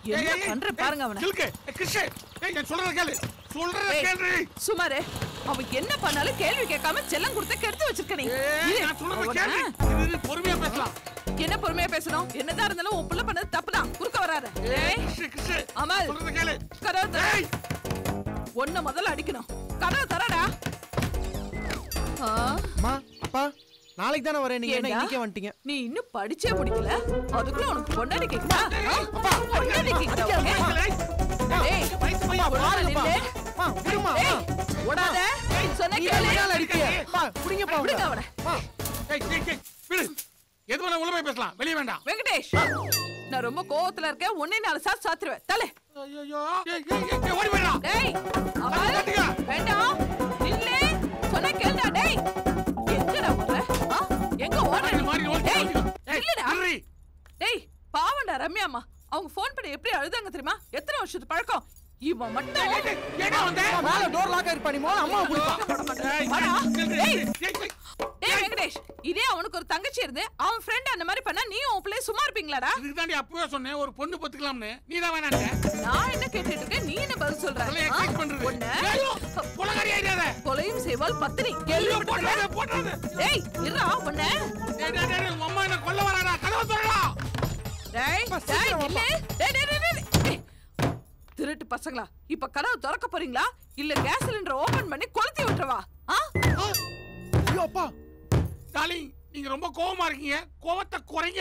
என்ன ஏய், ஏய், பண்ற ஏய், பாருங்க அவனை சிலுக்கு ஏய், கிறிஷ் ஏய் நான் சொல்றத கேளு சொல்றத ஏய், கேளு சுமாரு அவன் என்ன பண்ணாலும் கேள்வி கேட்காம செல்லம் கொடுத்து கெடுத்து வச்சிருக்க நீ ஏய் இரு, நான் சொல்றத அவன- கேளு இரு, இரு, பொறுமையா பேசலாம் என்ன பொறுமையா பேசணும் என்னதான் இருந்தாலும் உன் புள்ள பண்ணது தப்புதான் குறுக்க வராத ஏய் கிறிஷ் கிறிஷ் அமல். சொல்றத கேளு கதவை தர ஏய் ஒன்ன முதல்ல அடிக்கணும் கதவை தரடா ஆ, அம்மா அப்பா நாளைக்கு தானே வரேன் நீங்க என்ன ஏண்டா? இன்னைக்கே வந்துட்டீங்க நீ இன்னும் படிச்சே முடிக்கல அதுக்குள்ள உனக்கு பொண்டாடி கேக்குதா பொண்டாடி கேக்குதா உனக்கு? ஏய், வயசு பையன் ஒழுங்கா பாருங்கப்பா. நில்லு. அம்மா, விடுமா, ஏய், அம்மா. ஓடாத. சொன்ன நீ கேளு. என்னால அடிப்பியே? அப்பா, புடிங்கப்பா விடுங்க அவனை. அவனை. அம்மா, ஏய் ஏய் ஏய் விடு எது வேணா உள்ள போய் பேசலாம் வெளிய வேண்டாம் வெங்கடேஷ் நான் ரொம்ப கோவத்துல இருக்கேன் உன்னை நாலு சாத்து சாத்துருவேன் தலை ஐயோ ஏய் ஏய் ஏய் ஓடி போடா டேய் அமல் பாத்துக்க. வேண்டாம் நில்லு சொன்ன கேளுடா டேய் எங்கடா ஓடுற ஆ? எங்க ஓடுற இந்த மாதிரி ஓடி டேய் ஏய் நில்லுடா நில்றி. டேய் பாவம்டா ரம்யா அம்மா அவங்க ஃபோன் பண்ணி எப்படி அழுதாங்க தெரியுமா எத்தனை வருஷத்து பழக்கம் இவன் மட்டும் ஏய், ஏய், ஏடா வந்த அம்மா, மேல டோர் லாக் ஆயிருப்பா நீ மோன அம்மாவை பிடிப்பா ஏய், வாடா. நில்றி. டேய். ஏய், ஏய். டேய் வெங்கடேஷ் இதே அவனுக்கு ஒரு தங்கச்சி இருந்து அவன் ஃப்ரெண்ட் அந்த மாதிரி பண்ணா நீயும் உன் பிள்ளைய சும்மா இருப்பீங்களாடா இதுக்கு தாண்டி அப்பவே சொன்னேன் ஒரு பொண்ணு பத்துக்கலாம்னு நீ தான் வேணாண்ட நான் என்ன கேட்டுட்டு இருக்கேன் நீ என்ன பதில் சொல்ற அதெல்லாம் ஆ? எக்ஸ்பெக்ட் பண்றது உன்னை ஐயோ, கொலகாரி ஆயிடாத கொலையும் செய்வாள் பத்தினி ஐயோ, கேள்விப்பட்டிருக்க? போடாத போடாத டேய் இருடா உன்னை டேய் டேய் டேய் உங்க அம்மா என்ன கொல்ல வராடா கதவை திறடா டேய் அப்பா, டேய் சீக்கிரம் நில்லு டேய் டேய் டேய், டேய் டேய். திருட்டு பசங்களா இப்ப கதவு திறக்க போறீங்களா இல்ல கேஸ் சிலிண்டர் ஓபன் பண்ணி கொளுத்தி விட்டுறவா ஆ ஐயோ அப்பா டார்லிங் நீங்க ரொம்ப கோவமா இருக்கீங்க கோவத்தை குறைங்க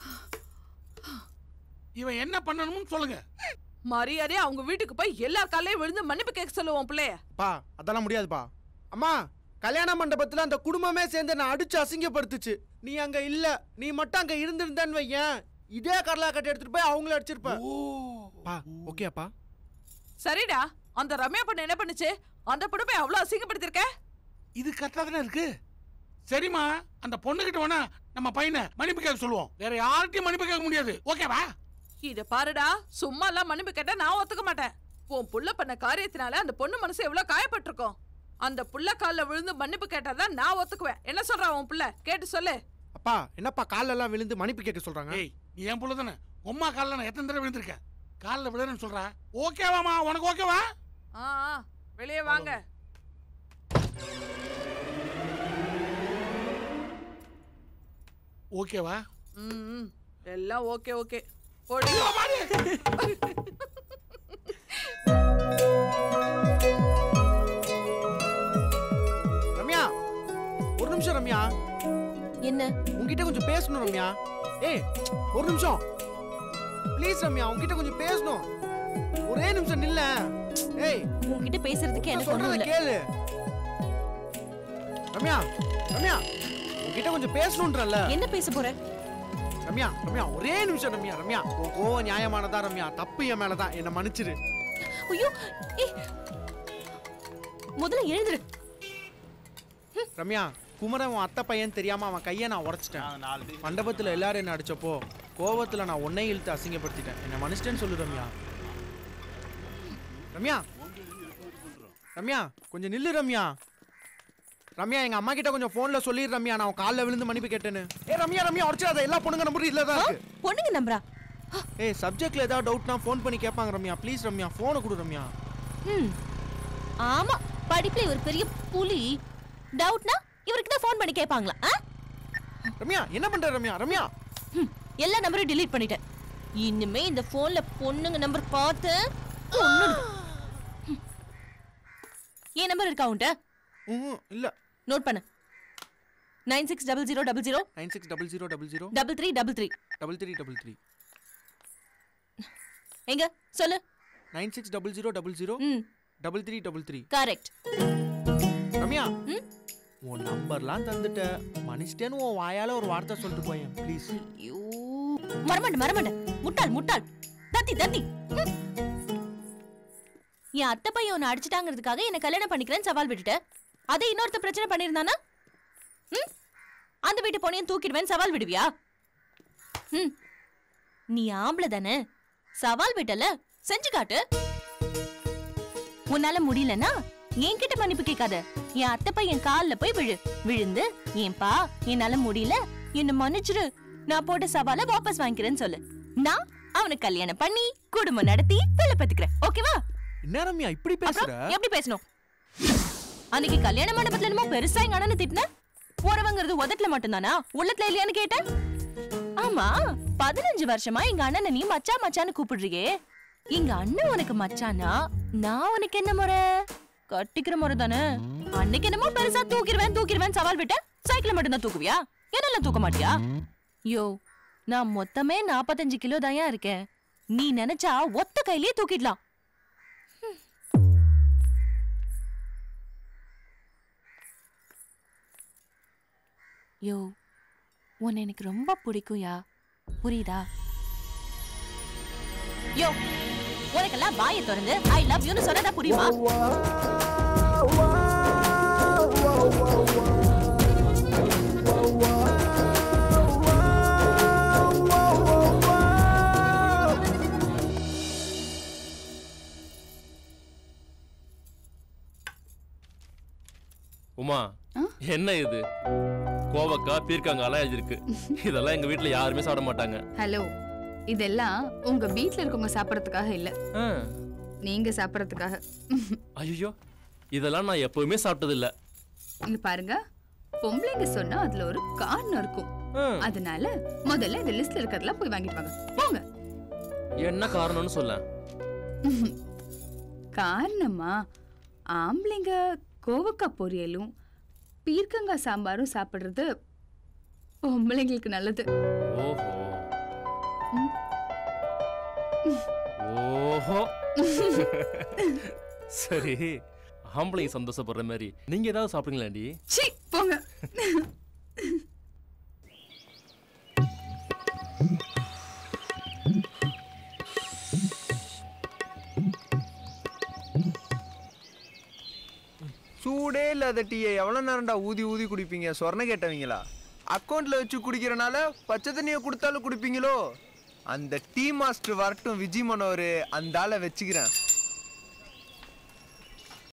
இவன் என்ன பண்ணணும்னு சொல்லுங்க மரியாதையா அவங்க வீட்டுக்கு போய் எல்லார் காலையும் விழுந்து மன்னிப்பு கேட்க சொல்லுவோம் பிள்ளைய அப்பா அதெல்லாம் முடியாதுப்பா அம்மா கல்யாண மண்டபத்துல அந்த குடும்பமே சேர்ந்து நான் அடிச்சு அசிங்கப்படுத்துச்சு நீ அங்க இல்ல நீ மட்டும் அங்க இருந்திருந்தேன்னு வையேன் இதே கடலா கட்டி எடுத்துட்டு போய் அவங்கள அடிச்சிருப்ப பா ஓகே அப்பா சரிடா அந்த ரம்யா பொண்ணு என்ன பண்ணுச்சு அந்த பொண்ணு போய் அவ்வளவு அசிங்கப்படுத்திருக்க இது கரெக்டா தானே இருக்கு சரிம்மா அந்த பொண்ணுகிட்ட வேணா நம்ம பையனை மன்னிப்பு கேட்க சொல்லுவோம் வேற யார்கிட்டயும் மன்னிப்பு கேட்க முடியாது ஓகேவா இத பாருடா சும்மா எல்லாம் மன்னிப்பு கேட்டா நான் ஒத்துக்க மாட்டேன் உன் புள்ள பண்ண காரியத்தினால அந்த பொண்ணு மனசு எவ்வளவு காயப்பட்டிருக்கும் அந்த புள்ள கால்ல விழுந்து மன்னிப்பு கேட்டாதான் நான் ஒத்துக்குவேன் என்ன சொல்றா உன் புள்ள கேட்டு சொல்லு அப்பா என்னப்பா கால்ல எல்லாம் விழுந்து மன்னிப்பு கேட்க சொல்றாங்க ஏய் நீ என் புள்ள தானே உம்மா காலில் நான் எத்தனை தடவை விழுந்திருக்கேன் காலில் விழுறேன்னு சொல்ற ஓகேவாமா உனக்கு ஓகேவா ஆ ஆ, வெளியே வாங்க ஓகேவா ம் ம், எல்லாம் ஓகே ஓகே போடு ரம்யா ஒரு நிமிஷம் ரம்யா என்ன உன்கிட்ட கொஞ்சம் பேசணும் ரம்யா ஏய் ஒரு நிமிஷம் ப்ளீஸ் ரம்யா உன்கிட்ட கொஞ்சம் பேசணும் ஒரே நிமிஷம் நில்ல ஏய் உன்கிட்ட பேசுறதுக்கு நான் எனக்கு ஒண்ணும் சொல்றத இல்ல கேளு ரம்யா ரம்யா உன்கிட்ட கொஞ்சம் பேசணுன்றல என்ன பேச போற ரம்யா ரம்யா ஒரே நிமிஷம் ரம்யா ரம்யா உன் கோவம் நியாயமானதா ரம்யா தப்பு என் மேலதான் என்ன மன்னிச்சிரு ஐயோ ஏய். முதல்ல எழுந்துரு ரம்யா குமரன் உன் அத்தை பையன் தெரியாம அவன் கையை நான் உடைச்சிட்டேன் மண்டபத்துல எல்லாரும் என்ன அடிச்சப்போ கோவத்துல நான் உன்னை இழுத்து அசிங்கப்படுத்திட்டேன் என்ன மன்னிச்சிட்டேன்னு சொல்லு ரம்யா ரம்யா ரம்யா கொஞ்சம் நில்லு ரம்யா ரம்யா எங்க அம்மா கிட்ட கொஞ்சம் போன்ல சொல்லிடு ரம்யா நான் உன் கால்ல விழுந்து மன்னிப்பு கேட்டேன்னு ஏ ரம்யா ரம்யா உடச்சிடாத எல்லா பொண்ணுங்க நம்பர் இல்ல தான் இருக்கு பொண்ணுங்க நம்புறா ஏய் சப்ஜெக்ட்ல ஏதாவது டவுட்னா ஃபோன் பண்ணி கேட்பாங்க ரம்யா ப்ளீஸ் ரம்யா ஃபோனை கொடு ரம்யா ம் ஆமா படிப்புல ஒரு பெரிய புலி டவுட்னா இவருக்கு தான் ஃபோன் பண்ணி கேட்பாங்களா ஆ? ரம்யா என்ன பண்ற ரம்யா ரம்யா ம், எல்லா நம்பரும் delete பண்ணிட்டேன் இனிமே இந்த போன்ல பொண்ணுங்க நம்பர் பார்த்து கொன்னுடு. ம். என் நம்பர் இருக்கா உன்ட்ட ம் இல்ல நோட் பண்ணு nine six double zero double zero nine six double zero double zero double three double three double three double three எங்க three nine six double zero double zero ம் double three double three correct Ramya ம்? உன் நம்பர்லாம் தந்துட்ட மனுஷிட்டேன்னு உன் வாயால ஒரு வார்த்தை சொல்லிட்டு போயேன் ப்ளீஸ் ஐயோ மறமாண்ட மறமாண்ட முட்டாள் முட்டாள் தத்தி தத்தி ம். என் அத்தை பையன் உன்னை அடிச்சிட்டாங்கிறதுக்காக என்ன கல்யாணம் பண்ணிக்கிறேன்னு சவால் விட்டுட்ட அதை இன்னொருத்த பிரச்சனை பண்ணியிருந்தானா ம் அந்த வீட்டு பொண்ணையும் தூக்கிடுவேன்னு சவால் விடுவியா ம் நீ ஆம்பளை தானே சவால் விட்டல செஞ்சு காட்டு உன்னால முடியலன்னா என்கிட்ட மன்னிப்பு கேட்காத என் அத்தை பையன் கால்ல போய் விழு விழுந்து ஏன்பா என்னால முடியல என்ன மன்னிச்சிரு நான் போட்ட சவாலை வாபஸ் வாங்கிக்கிறேன்னு சொல்லு நான் அவனுக்கு கல்யாணம் பண்ணி குடும்பம் நடத்தி பிள்ளை பத்துக்கிறேன் ஓகேவா என்ன ரம்யா இப்படி பேசுற அப்புறம் எப்படி பேசணும் அன்னைக்கு கல்யாண மண்டபத்துல என்னமோ பெருசா எங்க அண்ணனை திட்டின உறவுங்கிறது உதட்டுல மட்டும்தானா உள்ளத்துல இல்லையான்னு கேட்டேன் ஆமா பதினஞ்சு வருஷமா எங்க அண்ணனை நீ மச்சா மச்சான்னு கூப்பிடுறியே எங்க அண்ணன் உனக்கு மச்சானா நான் உனக்கு என்ன முறை கட்டிக்கிற முறை தானே அன்னைக்கு என்னமோ பெருசா தூக்கிடுவேன் தூக்கிடுவேன் சவால் விட்டேன் சைக்கிள் மட்டும்தான் தூக்குவியா என்னெல்லாம் தூக்க மாட்டியா யோ நான் மொத்தமே நாப்பத்தஞ்சு கிலோ தாயா இருக்கேன் நீ நினைச்சா ஒத்த கையிலேயே தூக்கிடலாம் யோ உன்னை எனக்கு ரொம்ப பிடிக்கும்யா புரியுதா யோ உனக்கெல்லாம் வாயை திறந்து ஐ லவ் யூன்னு சொன்னதா புரியுமா உமா என்ன இது கோவக்காய் பீர்க்கங்காலாம் எழுதிருக்கு இதெல்லாம் எங்க வீட்ல யாருமே சாப்பிட மாட்டாங்க ஹலோ இதெல்லாம் உங்க வீட்ல இருக்கவங்க சாப்பிடறதுக்காக இல்ல ஆ. நீங்க சாப்பிடறதுக்காக ஐயோ இதெல்லாம் நான் எப்பவுமே சாப்பிட்டது இல்ல இங்க பாருங்க பொம்பளைங்க சொன்னா அதுல ஒரு காரணம் இருக்கும் அதனால முதல்ல இந்த லிஸ்ட்ல இருக்கிறதெல்லாம் போய் வாங்கிட்டு வாங்க போங்க என்ன காரணம்னு சொல்ல காரணமா ஆம்பளைங்க கோவக்காய் பொரியலும் பீர்க்கங்காய் சாம்பாரும் சாப்பிடுறது பொம்பளைங்களுக்கு நல்லது ஓஹோ ம். ஓஹோ சரி ஆம்பளைங்க சந்தோஷப்படுற மாதிரி நீங்க ஏதாவது சாப்பிடுங்களாண்டி சீ போங்க சூடே இல்லாத டீயை எவ்வளோ நேரம்டா ஊதி ஊதி குடிப்பீங்க சொர்ண கேட்டவங்களா அக்கௌண்ட்ல வச்சு குடிக்கிறனால பச்சை தண்ணியை கொடுத்தாலும் குடிப்பீங்களோ அந்த டீ மாஸ்டர் வரட்டும் விஜய் மனோர் அந்த ஆளை வச்சுக்கிறேன்